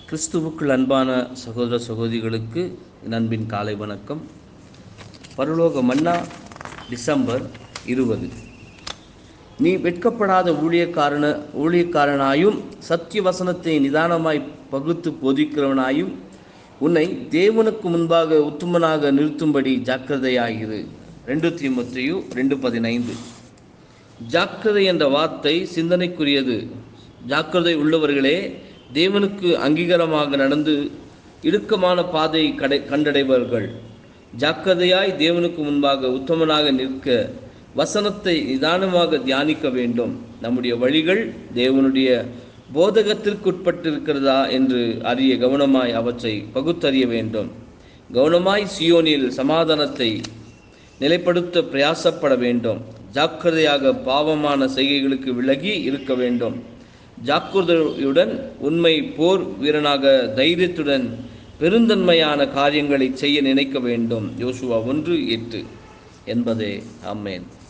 கிறிஸ்துவுக்குள் அன்பான சகோதர சகோதரிகளுக்கு என் அன்பின் காலை வணக்கம் பரலோக மன்னா டிசம்பர் இருபது நீ வெட்கப்படாத ஊழியக்காரன ஊழியக்காரனாயும் சத்திய வசனத்தை நிதானமாய் பகுத்து போதிக்கிறவனாயும் உன்னை தேவனுக்கு முன்பாக உத்தமனாக நிறுத்தும்படி ஜாக்கிரதையாகிரு ரெண்டு தீமத்தையு ரெண்டு பதினைந்து ஜாக்கிரதை என்ற வார்த்தை சிந்தனைக்குரியது ஜாக்கிரதை உள்ளவர்களே தேவனுக்கு அங்கீகாரமாக நடந்து இடுக்கமான பாதை கடை கண்டடைவார்கள் ஜாக்கிரதையாய் தேவனுக்கு முன்பாக உத்தமனாக நிற்க வசனத்தை நிதானமாக தியானிக்க வேண்டும் நம்முடைய வழிகள் தேவனுடைய போதகத்திற்குட்பட்டிருக்கிறதா என்று அறிய கவனமாய் அவற்றை பகுத்தறிய வேண்டும் கவனமாய் சியோனில் சமாதானத்தை நிலைப்படுத்த பிரயாசப்பட வேண்டும் ஜாக்கிரதையாக பாவமான செய்கைகளுக்கு விலகி இருக்க வேண்டும் ஜாக்கிரதையுடன் உண்மை போர் வீரனாக தைரியத்துடன் பெருந்தன்மையான காரியங்களை செய்ய நினைக்க வேண்டும் யோசுவா ஒன்று எட்டு என்பதே அம்மேன்